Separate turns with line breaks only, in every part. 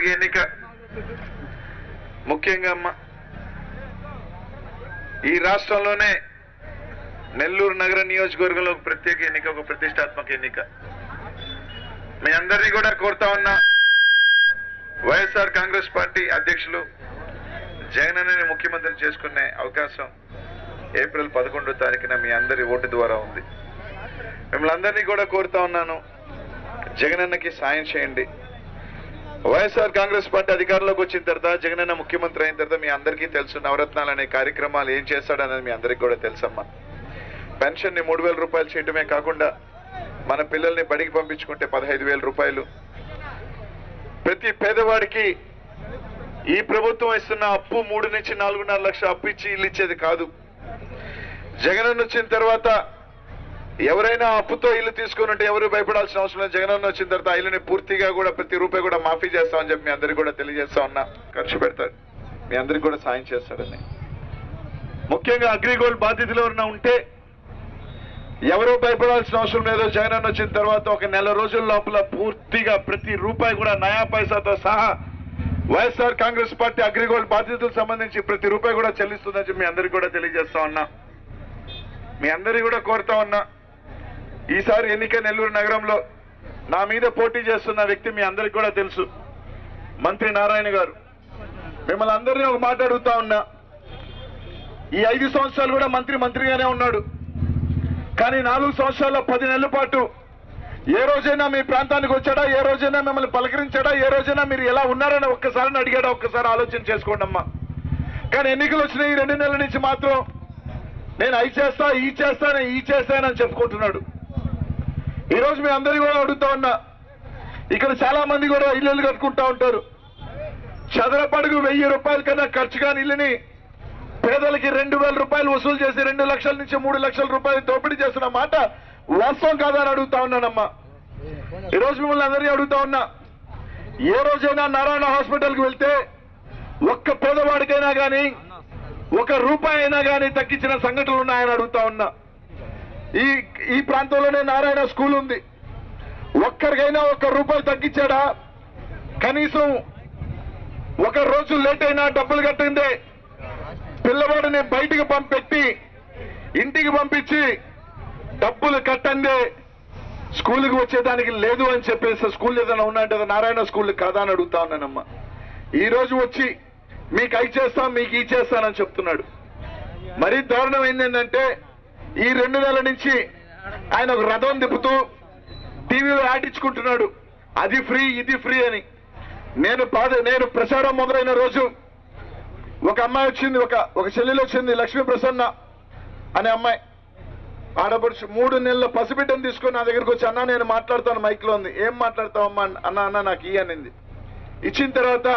జరిగే ఎన్నిక ముఖ్యంగా అమ్మ ఈ రాష్ట్రంలోనే నెల్లూరు నగర నియోజకవర్గంలో ఒక ప్రత్యేక ఎన్నిక ఒక ప్రతిష్టాత్మక ఎన్నిక మీ అందరినీ కూడా కోరుతా ఉన్నా వైఎస్ఆర్ కాంగ్రెస్ పార్టీ అధ్యక్షులు జగనన్నని ముఖ్యమంత్రిని చేసుకునే అవకాశం ఏప్రిల్ పదకొండో తారీఖున మీ అందరి ఓటు ద్వారా ఉంది మిమ్మల్ని అందరినీ కూడా కోరుతా ఉన్నాను జగనన్నకి సాయం చేయండి వైఎస్ఆర్ కాంగ్రెస్ పార్టీ అధికారంలోకి వచ్చిన తర్వాత జగనన్న ముఖ్యమంత్రి అయిన తర్వాత మీ అందరికీ తెలుసు నవరత్నాలు అనే కార్యక్రమాలు ఏం చేస్తాడనేది మీ అందరికీ కూడా తెలుసమ్మా పెన్షన్ ని మూడు వేల రూపాయలు చేయటమే కాకుండా మన పిల్లల్ని బడికి పంపించుకుంటే పదహైదు వేల రూపాయలు ప్రతి పేదవాడికి ఈ ప్రభుత్వం ఇస్తున్న అప్పు మూడు నుంచి నాలుగున్నర లక్షల అప్పు ఇచ్చి ఇల్లు ఇచ్చేది కాదు జగనన్న వచ్చిన తర్వాత ఎవరైనా అప్పుతో ఇల్లు తీసుకుని ఉంటే ఎవరు భయపడాల్సిన అవసరం లేదు జగనన్న వచ్చిన తర్వాత ఆ ఇల్లుని పూర్తిగా కూడా ప్రతి రూపాయి కూడా మాఫీ చేస్తామని చెప్పి మీ అందరికి కూడా తెలియజేస్తా ఉన్నా ఖర్చు పెడతాడు మీ అందరికి కూడా సాయం చేస్తాడని ముఖ్యంగా అగ్రిగోల్డ్ బాధితులు ఎవరైనా ఉంటే ఎవరూ భయపడాల్సిన అవసరం లేదు జగనన్న వచ్చిన తర్వాత ఒక నెల రోజుల లోపల పూర్తిగా ప్రతి రూపాయి కూడా నయా పైసాతో సహా వైఎస్ఆర్ కాంగ్రెస్ పార్టీ అగ్రిగోల్డ్ బాధితులకు సంబంధించి ప్రతి రూపాయి కూడా చెల్లిస్తుందని చెప్పి మీ అందరికి కూడా తెలియజేస్తా ఉన్నా మీ అందరి కూడా కోరుతా ఉన్నా ఈసారి ఎన్నిక నెల్లూరు నగరంలో నా మీద పోటీ చేస్తున్న వ్యక్తి మీ అందరికి కూడా తెలుసు మంత్రి నారాయణ గారు మిమ్మల్ని అందరినీ ఒక మాట అడుగుతా ఉన్నా ఈ ఐదు సంవత్సరాలు కూడా మంత్రి మంత్రిగానే ఉన్నాడు కానీ నాలుగు సంవత్సరాల పది నెలల పాటు ఏ రోజైనా మీ ప్రాంతానికి వచ్చాడా ఏ రోజైనా మిమ్మల్ని పలకరించాడా ఏ రోజైనా మీరు ఎలా ఉన్నారని ఒక్కసారి అడిగాడా ఒక్కసారి ఆలోచన చేసుకోండి అమ్మా కానీ ఎన్నికలు వచ్చిన ఈ రెండు నెలల నుంచి మాత్రం నేను అయి చేస్తా ఈ చేస్తాను ఈ చేస్తానని చెప్పుకుంటున్నాడు ఈ రోజు మీ అందరికీ కూడా అడుగుతా ఉన్నా ఇక్కడ చాలా మంది కూడా ఇల్లు కట్టుకుంటా ఉంటారు చదరపడుగు వెయ్యి రూపాయల కన్నా ఖర్చు కాని ఇల్లుని పేదలకి రెండు వేల రూపాయలు వసూలు చేసి రెండు లక్షల నుంచి మూడు లక్షల రూపాయలు దోపిడీ చేస్తున్న మాట వాస్తవం కాదని అడుగుతా ఉన్నానమ్మా ఈ రోజు మిమ్మల్ని అందరినీ అడుగుతా ఉన్నా ఏ రోజైనా నారాయణ హాస్పిటల్కి వెళ్తే ఒక్క పేదవాడికైనా కానీ ఒక రూపాయి అయినా కానీ తగ్గించిన సంఘటనలు ఉన్నాయని అడుగుతా ఉన్నా ఈ ఈ ప్రాంతంలోనే నారాయణ స్కూల్ ఉంది ఒక్కరికైనా ఒక్క రూపాయి తగ్గించాడా కనీసం ఒక రోజు లేట్ అయినా డబ్బులు కట్టిందే పిల్లవాడిని బయటికి పంపెట్టి ఇంటికి పంపించి డబ్బులు కట్టందే స్కూల్కి వచ్చేదానికి లేదు అని చెప్పేసి స్కూల్ ఏదైనా ఉన్నట్టు అది నారాయణ స్కూల్ కాదా అని అడుగుతా ఉన్నానమ్మా ఈ రోజు వచ్చి మీకు అయి చేస్తాం మీకు ఈ చేస్తానని చెప్తున్నాడు మరీ దారుణం ఏంటంటే ఈ రెండు నెలల నుంచి ఆయన ఒక రథం తిప్పుతూ టీవీలో యాడ్ ఇచ్చుకుంటున్నాడు అది ఫ్రీ ఇది ఫ్రీ అని నేను బాధ నేను ప్రచారం మొదలైన రోజు ఒక అమ్మాయి వచ్చింది ఒక ఒక చెల్లెలు వచ్చింది లక్ష్మీ ప్రసన్న అనే అమ్మాయి ఆడపడుచు మూడు నెలల పసిబిడ్డను తీసుకొని నా దగ్గరకు వచ్చి అన్న నేను మాట్లాడతాను మైక్ లో ఉంది ఏం మాట్లాడతావు అమ్మా అన్న అన్న నాకు ఈ అనింది ఇచ్చిన తర్వాత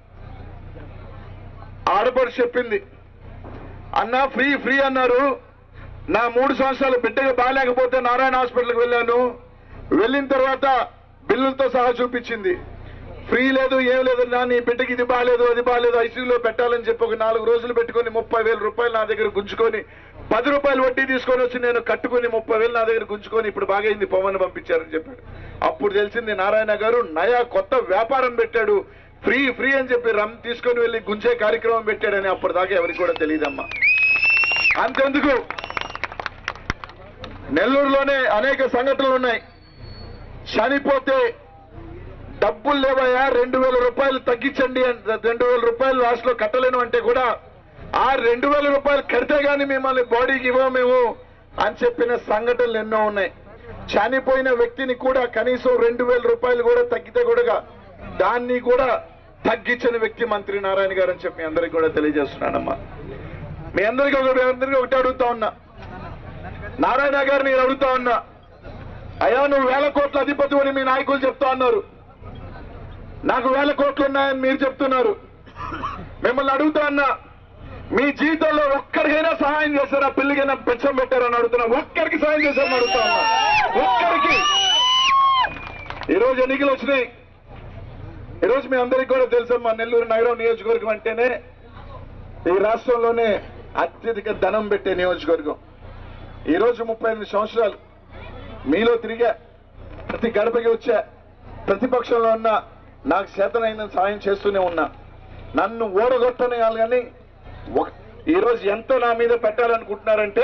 ఆడపడుచు చెప్పింది అన్న ఫ్రీ ఫ్రీ అన్నారు నా మూడు సంవత్సరాలు బిడ్డగా బాగాలేకపోతే నారాయణ హాస్పిటల్కి వెళ్ళాను వెళ్ళిన తర్వాత బిల్లులతో సహా చూపించింది ఫ్రీ లేదు ఏం లేదు నా నీ బిడ్డకి ఇది బాగాలేదు అది బాగాలేదు ఐసీయూలో పెట్టాలని చెప్పి ఒక నాలుగు రోజులు పెట్టుకొని ముప్పై వేల రూపాయలు నా దగ్గర గుంజుకొని పది రూపాయలు వడ్డీ తీసుకొని వచ్చి నేను కట్టుకొని ముప్పై వేలు నా దగ్గర గుంజుకొని ఇప్పుడు బాగైంది పవన్ పంపించారని చెప్పాడు అప్పుడు తెలిసింది నారాయణ గారు నయా కొత్త వ్యాపారం పెట్టాడు ఫ్రీ ఫ్రీ అని చెప్పి రమ్ తీసుకొని వెళ్ళి గుంజే కార్యక్రమం పెట్టాడని అప్పటిదాకా ఎవరికి కూడా తెలియదమ్మా అంతెందుకు నెల్లూరులోనే అనేక సంఘటనలు ఉన్నాయి చనిపోతే డబ్బులు లేవయ్యా రెండు వేల రూపాయలు తగ్గించండి అని- రెండు వేల రూపాయలు లాస్ట్ లో కట్టలేను అంటే కూడా ఆ రెండు వేల రూపాయలు కడితే గాని మిమ్మల్ని బాడీకి ఇవ్వము మేము అని చెప్పిన సంఘటనలు ఎన్నో ఉన్నాయి చనిపోయిన వ్యక్తిని కూడా కనీసం రెండు వేల రూపాయలు కూడా తగ్గితే కూడా దాన్ని కూడా తగ్గించిన వ్యక్తి మంత్రి నారాయణ గారు అని చెప్పి మీ అందరికి కూడా తెలియజేస్తున్నానమ్మా మీ అందరికీ ఒక మీ అందరికీ ఒకటి అడుగుతా ఉన్నా నారాయణ గారిని నేను అడుగుతా ఉన్నా అయ్యా నువ్వు వేల కోట్ల అధిపతి అని మీ నాయకులు చెప్తా ఉన్నారు నాకు వేల కోట్లు ఉన్నాయని మీరు చెప్తున్నారు మిమ్మల్ని అడుగుతా ఉన్నా మీ జీవితంలో ఒక్కరికైనా సహాయం చేశారా పిల్లికైనా పెచ్చం పెట్టారని అడుగుతున్నా ఒక్కరికి సహాయం చేశారని అడుగుతా ఉన్నా ఒక్కరికి ఈరోజు ఎన్నికలు వచ్చినాయి ఈరోజు మీ అందరికీ కూడా తెలుసమ్మా నెల్లూరు నగరం నియోజకవర్గం అంటేనే ఈ రాష్ట్రంలోనే అత్యధిక ధనం పెట్టే నియోజకవర్గం ఈ రోజు ముప్పై ఎనిమిది సంవత్సరాలు మీలో తిరిగా ప్రతి గడపకి వచ్చా ప్రతిపక్షంలో ఉన్న
నాకు చేతనైన సాయం చేస్తూనే ఉన్నా నన్ను ఓడగొట్టని కానీ ఒక- ఈరోజు ఎంత నా మీద పెట్టాలనుకుంటున్నారంటే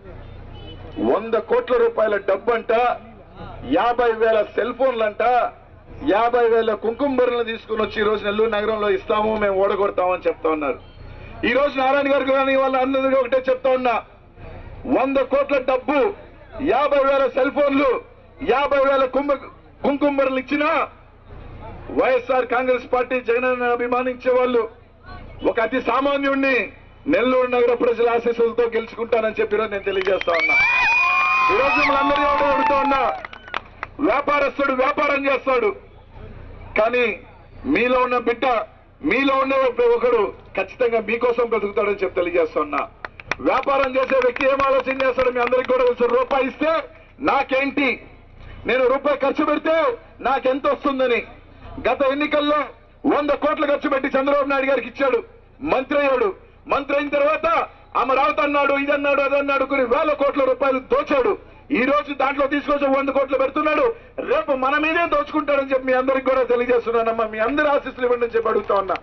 వంద కోట్ల రూపాయల డబ్బు అంట యాభై వేల సెల్ ఫోన్లంట యాభై వేల కుంకుమ బర్రెలు తీసుకుని వచ్చి ఈ రోజు నెల్లూరు నగరంలో ఇస్తాము మేము ఓడగొడతామని చెప్తా ఉన్నారు ఈ రోజు నారాయణ గారు కానీ వాళ్ళ అందరికీ ఒకటే చెప్తా ఉన్నా వంద కోట్ల డబ్బు యాభై వేల సెల్ ఫోన్లు యాభై వేల కుంభ కుంకుమ బర్రెలు ఇచ్చినా వైఎస్ఆర్ కాంగ్రెస్ పార్టీ జగన్ అభిమానించే వాళ్ళు ఒక అతి సామాన్యుణ్ణి నెల్లూరు నగర ప్రజల ఆశీస్సులతో గెలుచుకుంటానని చెప్పి ఈరోజు నేను తెలియజేస్తా ఉన్నా ఈరోజు మిమ్మల్ని అందరూ ఎవడో అడుగుతా ఉన్నా వ్యాపారస్తుడు వ్యాపారం చేస్తాడు కానీ మీలో ఉన్న బిడ్డ మీలో ఉన్న ఒకడు ఖచ్చితంగా మీకోసం బ్రతుకుతాడని చెప్పి తెలియజేస్తా ఉన్నా వ్యాపారం చేసే వ్యక్తి ఏం ఆలోచన చేస్తాడో మీ అందరికీ కూడా తెలుసు రూపాయి ఇస్తే నాకేంటి నేను రూపాయి ఖర్చు పెడితే నాకెంత వస్తుందని గత ఎన్నికల్లో వంద కోట్లు ఖర్చు పెట్టి చంద్రబాబు నాయుడు గారికి ఇచ్చాడు మంత్రి అయ్యాడు మంత్రి అయిన తర్వాత అమరావతి అన్నాడు ఇదన్నాడు అదన్నాడు కొన్ని వేల కోట్ల రూపాయలు దోచాడు ఈ రోజు దాంట్లో తీసుకొచ్చి వంద కోట్లు పెడుతున్నాడు రేపు మన మీదే దోచుకుంటాడని చెప్పి మీ అందరికి కూడా తెలియజేస్తున్నానమ్మా మీ అందరి ఆశీస్సులు ఇవ్వండి అని చెప్పి అడుగుతా ఉన్నా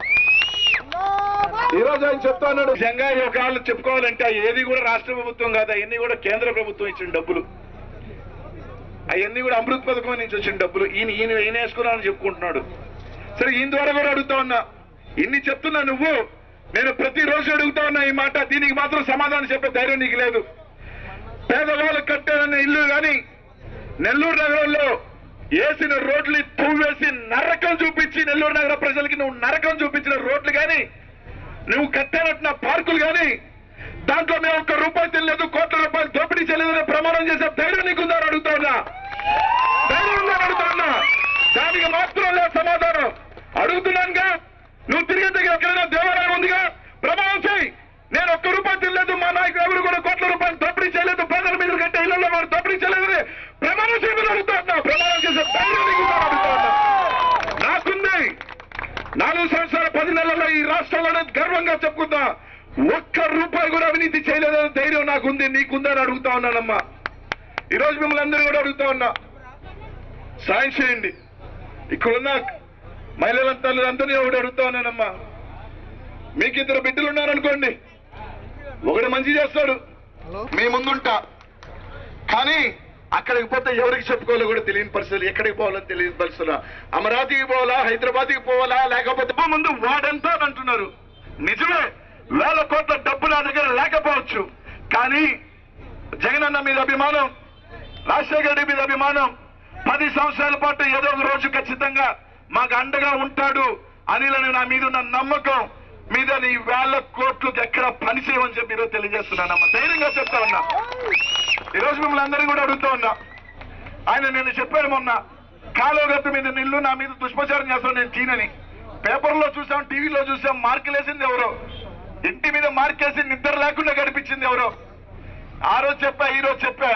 ఈ రోజు ఆయన చెప్తా ఉన్నాడు నిజంగా ఈ ఒక వాళ్ళు చెప్పుకోవాలంటే ఆ ఏది కూడా రాష్ట్ర ప్రభుత్వం కాదు అవన్నీ కూడా కేంద్ర ప్రభుత్వం ఇచ్చిన డబ్బులు అవన్నీ కూడా అమృత్ పథకం నుంచి వచ్చిన డబ్బులు ఈయన ఈయన ఈయన వేసుకున్నానని చెప్పుకుంటున్నాడు సరే ఈయన ద్వారా కూడా అడుగుతా ఉన్నా ఇన్ని చెప్తున్నా నువ్వు నేను ప్రతిరోజు అడుగుతా ఉన్నా ఈ మాట దీనికి మాత్రం సమాధానం చెప్పే ధైర్యం నీకు లేదు పేదవాళ్ళు కట్టారన్న ఇల్లు గాని నెల్లూరు నగరంలో వేసిన రోడ్లు తువ్వేసి నరకం చూపించి నెల్లూరు నగర ప్రజలకి నువ్వు నరకం చూపించిన రోడ్లు గాని నువ్వు కట్టాలంటున్న పార్కులు గాని దాంట్లో మేము ఒక్క రూపాయి తెలియదు కోట్ల రూపాయలు దోపిడీ చేయలేదని ప్రమాణం చేసే ధైర్యం నీకుందని అడుగుతా ఉన్నా ధైర్యం ఉందని అడుగుతా ఉన్నా దానికి మాత్రం లేదు సమాధానం అడుగుతున్నానుగా నువ్వు తిరిగి దగ్గర ఎక్కడైనా దేవాలయం ఉందిగా ప్రమాణం చేయి నేను ఒక్క రూపాయి తెలియదు మా నాయకులు ఎవరు కూడా కోట్ల రూపాయలు దోపిడీ చేయలేదు పేదల మీద కట్టే ఇళ్లలో వాడు దోపిడీ చేయలేదని ప్రమాణం చేయమని అడుగుతా ఉన్నా ప్రమాణం చేసే ధైర్యం నీకుందని అడుగుతా ఉన్నా నాకుంది నాలుగు సంవత్సరాల పది నెలల్లో ఈ రాష్ట్రంలోనే గర్వంగా చెప్పుకుందా ఒక్క రూపాయి కూడా అవినీతి చేయలేదనే ధైర్యం నాకుంది నీకుందని అడుగుతా ఉన్నానమ్మా ఈ రోజు మిమ్మల్ని అందరూ కూడా అడుగుతా ఉన్నా సాయం చేయండి ఇక్కడున్న మహిళలంతా అందరినీ ఒకటి అడుగుతా ఉన్నానమ్మా మీకు ఇద్దరు బిడ్డలు ఉన్నారనుకోండి ఒకడు మంచి చేస్తాడు మీ ముందుంటా కానీ అక్కడికి పోతే ఎవరికి చెప్పుకోవాలో కూడా తెలియని పరిస్థితులు ఎక్కడికి పోవాలో తెలియని పరిస్థితులు అమరావతికి పోవాలా హైదరాబాద్కి పోవాలా లేకపోతే "అబ్బా, ముందు వాడంతా అని అంటున్నారు నిజమే వేల కోట్ల డబ్బు నా దగ్గర లేకపోవచ్చు కానీ జగనన్న మీద అభిమానం రాజశేఖర రెడ్డి మీద అభిమానం పది సంవత్సరాల పాటు ఏదో ఒక రోజు ఖచ్చితంగా మాకు అండగా ఉంటాడు అనిలని నా మీద ఉన్న నమ్మకం మీద నీ వేల కోట్లకు ఎక్కడ పని చేయమని చెప్పి ఈరోజు తెలియజేస్తున్నానమ్మా ధైర్యంగా చెప్తా ఉన్నా ఈ రోజు మిమ్మల్ని అందరినీ కూడా అడుగుతా ఉన్నా ఆయన నేను చెప్పాను మొన్న కాలువగట్టు మీద నిల్లు నా మీద దుష్ప్రచారం చేస్తాను నేను తీనని పేపర్లో చూసాం టీవీలో చూసాం మార్కులేసింది ఎవరో ఇంటి మీద మార్కేసి నిద్ర లేకుండా గడిపించింది ఎవరో ఆ రోజు చెప్పా ఈ రోజు చెప్పా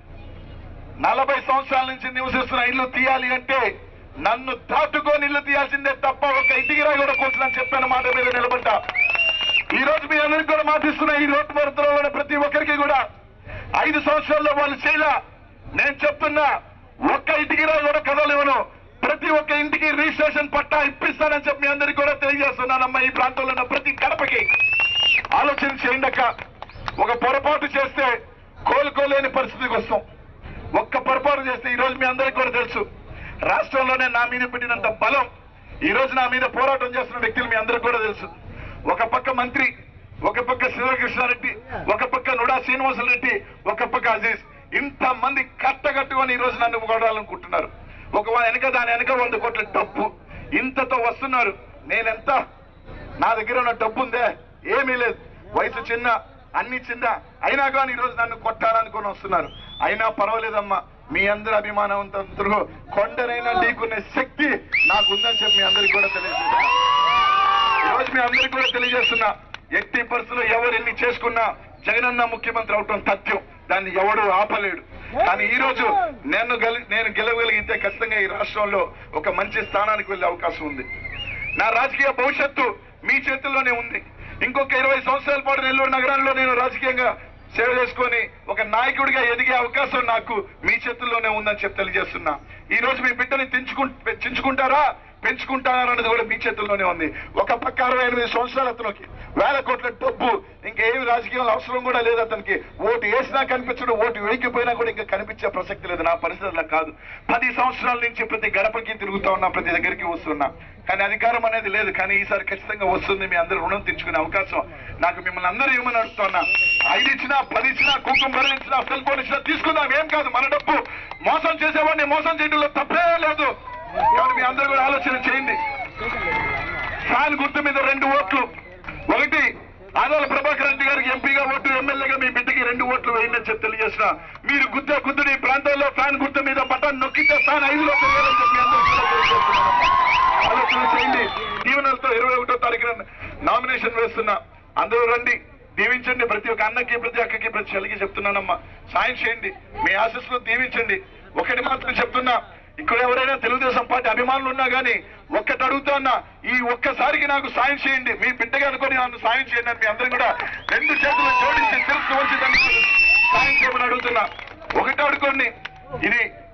నలభై సంవత్సరాల నుంచి నివసిస్తున్న ఇల్లు తీయాలి అంటే నన్ను దాటుకొని ఇల్లు తీయాల్సిందే తప్ప ఒక ఇంటికి రాయి కూడా కూర్చుని చెప్పాను మాట మీద నిలబడ్డా ఈ రోజు మీ అందరికి కూడా మాటిస్తున్న ఈ రోడ్డు మరుతున్న ప్రతి ఒక్కరికి కూడా ఐదు సంవత్సరాల్లో వాళ్ళు చేయలా నేను చెప్తున్నా ఒక్క ఇంటికి రాయి కూడా కదలేవను ప్రతి ఒక్క ఇంటికి రిజిస్ట్రేషన్ పట్టా ఇప్పిస్తానని చెప్పి మీ అందరికి కూడా తెలియజేస్తున్నానమ్మా ఈ ప్రాంతంలో ఉన్న ప్రతి గడపకి ఆలోచన చేయండి అక్క ఒక పొరపాటు చేస్తే కోలుకోలేని పరిస్థితికి వస్తాం ఒక్క పొరపాటు చేస్తే ఈ రోజు మీ అందరికీ కూడా తెలుసు రాష్ట్రంలోనే నా మీద పెట్టినంత బలం ఈ రోజు నా మీద పోరాటం చేస్తున్న వ్యక్తులు మీ అందరికీ కూడా తెలుసు ఒక పక్క మంత్రి ఒక పక్క శివకృష్ణారెడ్డి ఒక పక్క నుడా శ్రీనివాసరెడ్డి ఒక పక్క అజీజ్ ఇంత మంది కట్టగట్టుకొని ఈ రోజు నన్ను కొడాలనుకుంటున్నారు ఒక వెనక దాని వెనక వంద కోట్ల డబ్బు ఇంతతో వస్తున్నారు నేనెంత నా దగ్గర ఉన్న డబ్బు ఉందే ఏమీ లేదు వయసు చిన్న అన్ని చిన్న అయినా కానీ ఈరోజు నన్ను కొట్టాలనుకొని వస్తున్నారు అయినా పర్వాలేదమ్మా మీ అందరి అభిమానవంతులు కొండనైనా ఢీకునే శక్తి నాకు ఉందని చెప్పి మీ అందరికి కూడా తెలియజేస్తున్నా ఈరోజు మీ అందరికి కూడా తెలియజేస్తున్నా ఎట్టి పరిస్థితుల్లో ఎవరు ఎన్ని చేసుకున్నా జగనన్న ముఖ్యమంత్రి అవటం తథ్యం దాన్ని ఎవడు ఆపలేడు కానీ ఈ రోజు నేను గెలి నేను గెలవగలిగితే ఖచ్చితంగా ఈ రాష్ట్రంలో ఒక మంచి స్థానానికి వెళ్ళే అవకాశం ఉంది నా రాజకీయ భవిష్యత్తు మీ చేతుల్లోనే ఉంది ఇంకొక ఇరవై సంవత్సరాల పాటు నెల్లూరు నగరంలో నేను రాజకీయంగా సేవ చేసుకొని ఒక నాయకుడిగా ఎదిగే అవకాశం నాకు మీ చేతుల్లోనే ఉందని చెప్పి తెలియజేస్తున్నా ఈ రోజు మీ బిడ్డని తెంచుకు చించుకుంటారా పెంచుకుంటారన్నది కూడా మీ చేతుల్లోనే ఉంది ఒక పక్క అరవై ఎనిమిది సంవత్సరాల అతనికి వేల కోట్ల డబ్బు ఇంకేమి రాజకీయాలు అవసరం కూడా లేదు అతనికి ఓటు వేసినా కనిపించడు ఓటు వేయకపోయినా కూడా ఇంకా కనిపించే ప్రసక్తి లేదు నా పరిస్థితి అలా కాదు పది సంవత్సరాల నుంచి ప్రతి గడపకి తిరుగుతా ఉన్నా ప్రతి దగ్గరికి వస్తున్నా కానీ అధికారం అనేది లేదు కానీ ఈసారి ఖచ్చితంగా వస్తుంది మీ అందరూ రుణం తెచ్చుకునే అవకాశం నాకు మిమ్మల్ని అందరూ ఇవ్వమని అడుగుతున్నా ఐదు ఇచ్చినా పది ఇచ్చినా కుంకుమ బర్రెలు ఇచ్చినా సెల్ ఫోన్ ఇచ్చినా తీసుకుందాం ఏం కాదు మన డబ్బు మోసం చేసేవాడిని మోసం చేయడంలో తప్పే లేదు కాబట్టి మీ అందరూ కూడా ఆలోచన చేయండి ఫ్యాన్ గుర్తు మీద రెండు ఓట్లు ఒకటి ఆదాల ప్రభాకర్ రెడ్డి గారికి ఎంపీగా ఓటు ఎమ్మెల్యేగా మీ బిడ్డకి రెండు ఓట్లు వేయండి అని చెప్పి తెలియజేసిన మీరు గుద్దే గుద్దుని ఈ ప్రాంతాల్లో ఫ్యాన్ గుర్తు మీద బటన్ నొక్కితే ఫ్యాన్ ఐదులో పెరగాలని చెప్పి అందరికీ కూడా తెలియజేస్తున్నాను. ఆలోచన చేయండి దీవెనలతో ఇరవై ఒకటో తారీఖున నామినేషన్ వేస్తున్నా అందరూ రండి దీవించండి ప్రతి ఒక్క అన్నకి ప్రతి అక్కకి ప్రతి చెల్లికి చెప్తున్నానమ్మా సాయం చేయండి మీ ఆశస్సులో దీవించండి ఒకటి మాత్రం చెప్తున్నా ఇక్కడ ఎవరైనా తెలుగుదేశం పార్టీ అభిమానులు ఉన్నా గానీ ఒక్కటి అడుగుతా ఉన్నా ఈ ఒక్కసారికి నాకు సాయం చేయండి మీ బిడ్డగా అనుకొని నన్ను సాయం చేయండి అని మీ అందరూ కూడా రెండు చేతులు జోడించి తెలుసు వచ్చి సాయం చేయమని అడుగుతున్నా ఒకటి అడుకోండి ఇది